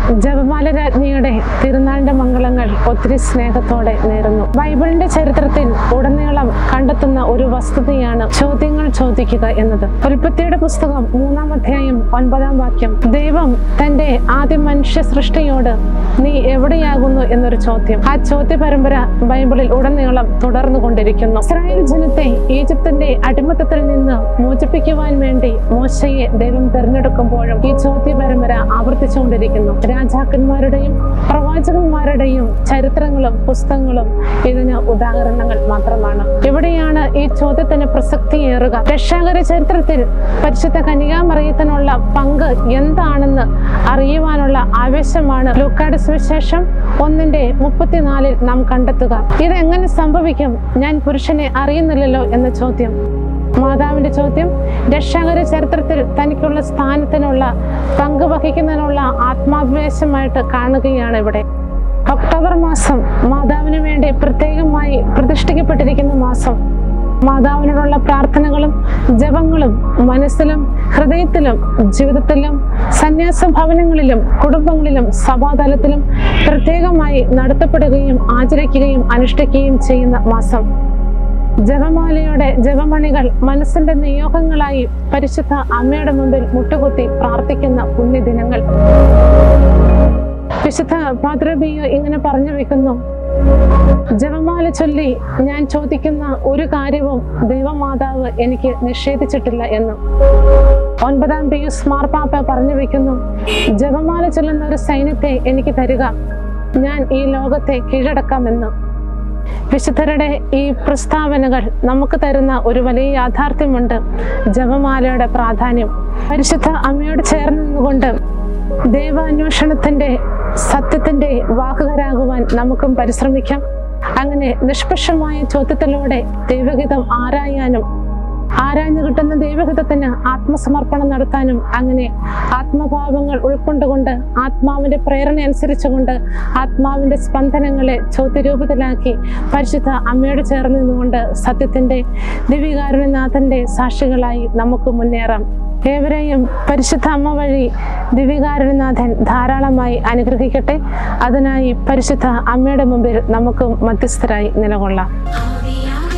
ജപമാല രാജ്ഞിയുടെ തിരുനാളിന്റെ മംഗളങ്ങൾ ഒത്തിരി സ്നേഹത്തോടെ നേരുന്നു ബൈബിളിന്റെ ചരിത്രത്തിൽ ഉടനീളം കണ്ടെത്തുന്ന ഒരു വസ്തുതയാണ് ചോദ്യങ്ങൾ ചോദിക്കുക എന്നത് ഉൽപ്പത്തിയുടെ പുസ്തകം മൂന്നാം അധ്യായം ഒൻപതാം വാക്യം ദൈവം തന്റെ ആദ്യ മനുഷ്യ സൃഷ്ടിയോട് നീ എവിടെയാകുന്നു എന്നൊരു ചോദ്യം ആ ചോദ്യ പരമ്പര ബൈബിളിൽ ഉടനീളം തുടർന്നു കൊണ്ടിരിക്കുന്നു ഇസ്രായേൽ ജനത്തെ ഈജിപ്തിന്റെ അടിമത്തത്തിൽ നിന്ന് മോചിപ്പിക്കുവാൻ വേണ്ടി മോശയെ ദൈവം തിരഞ്ഞെടുക്കുമ്പോഴും ഈ ചോദ്യ പരമ്പര ആവർത്തിച്ചുകൊണ്ടിരിക്കുന്നു രാജാക്കന്മാരുടെയും പ്രവാചകന്മാരുടെയും ചരിത്രങ്ങളും പുസ്തകങ്ങളും ഇതിന് ഉദാഹരണങ്ങൾ മാത്രമാണ് ഇവിടെയാണ് ഈ ചോദ്യത്തിന് പ്രസക്തിയേറുക രക്ഷാകര ചരിത്രത്തിൽ പരിശുദ്ധ കനികാമറിയത്തിനുള്ള പങ്ക് എന്താണെന്ന് അറിയുവാനുള്ള ആവേശമാണ് ലൂക്കാട് സുവിശേഷം ഒന്നിന്റെ മുപ്പത്തിനാലിൽ നാം കണ്ടെത്തുക ഇതെങ്ങനെ സംഭവിക്കും ഞാൻ പുരുഷനെ അറിയുന്നില്ലല്ലോ എന്ന ചോദ്യം മാതാവിന്റെ ചോദ്യം രക്ഷാകര ചരിത്രത്തിൽ തനിക്കുള്ള സ്ഥാനത്തിനുള്ള പങ്ക് വഹിക്കുന്നതിനുള്ള ആത്മാവേശമായിട്ട് കാണുകയാണ് ഇവിടെ ഒക്ടോബർ മാസം മാതാവിന് വേണ്ടി പ്രത്യേകമായി പ്രതിഷ്ഠിക്കപ്പെട്ടിരിക്കുന്ന മാസം മാതാവിനോടുള്ള പ്രാർത്ഥനകളും ജപങ്ങളും മനസ്സിലും ഹൃദയത്തിലും ജീവിതത്തിലും സന്യാസ ഭവനങ്ങളിലും കുടുംബങ്ങളിലും സഭാതലത്തിലും പ്രത്യേകമായി നടത്തപ്പെടുകയും ആചരിക്കുകയും അനുഷ്ഠിക്കുകയും ചെയ്യുന്ന മാസം ജപമാലയുടെ ജപമണികൾ മനസ്സിന്റെ നിയോഗങ്ങളായി പരിശുദ്ധ അമ്മയുടെ മുമ്പിൽ മുട്ടുകുത്തി പ്രാർത്ഥിക്കുന്ന പുണ്യദിനങ്ങൾ വിശുദ്ധ പാദ്രബിയോ ഇങ്ങനെ പറഞ്ഞു വെക്കുന്നു ജപമാല ചൊല്ലി ഞാൻ ചോദിക്കുന്ന ഒരു കാര്യവും ദൈവമാതാവ് എനിക്ക് നിഷേധിച്ചിട്ടില്ല എന്ന് ഒൻപതാം പിയൂസ് മാർപ്പാപ്പ പറഞ്ഞു വെക്കുന്നു ജപമാല ചൊല്ലുന്ന ഒരു സൈന്യത്തെ എനിക്ക് തരിക ഞാൻ ഈ ലോകത്തെ കീഴടക്കാമെന്ന് വിശുദ്ധരുടെ ഈ പ്രസ്താവനകൾ നമുക്ക് തരുന്ന ഒരു വലിയ യാഥാർത്ഥ്യമുണ്ട് ജപമാലയുടെ പ്രാധാന്യം പരിശുദ്ധ അമ്മയോട് ചേർന്ന് നിന്നുകൊണ്ട് ദൈവാന്വേഷണത്തിന്റെ സത്യത്തിന്റെ വാഹകരാകുവാൻ നമുക്കും പരിശ്രമിക്കാം അങ്ങനെ നിഷ്പക്ഷമായ ചോദ്യത്തിലൂടെ ദൈവഗീതം ആരായാനും ആരാഞ്ഞു കിട്ടുന്ന ദൈവഹിതത്തിന് ആത്മസമർപ്പണം നടത്താനും അങ്ങനെ ആത്മഭാവങ്ങൾ ഉൾക്കൊണ്ടുകൊണ്ട് ആത്മാവിന്റെ പ്രേരണ അനുസരിച്ചുകൊണ്ട് ആത്മാവിന്റെ സ്പന്ദനങ്ങളെ ചോദ്യരൂപത്തിലാക്കി പരിശുദ്ധ അമ്മയോട് ചേർന്ന് നിന്നുകൊണ്ട് സത്യത്തിന്റെ ദിവികാരുണ്യനാഥന്റെ സാക്ഷികളായി നമുക്ക് മുന്നേറാം ഏവരെയും പരിശുദ്ധ അമ്മ വഴി ദിവികാരുണ്യനാഥൻ ധാരാളമായി അനുഗ്രഹിക്കട്ടെ അതിനായി പരിശുദ്ധ അമ്മയുടെ മുമ്പിൽ നമുക്ക് മധ്യസ്ഥരായി നിലകൊള്ളാം ആവിയാ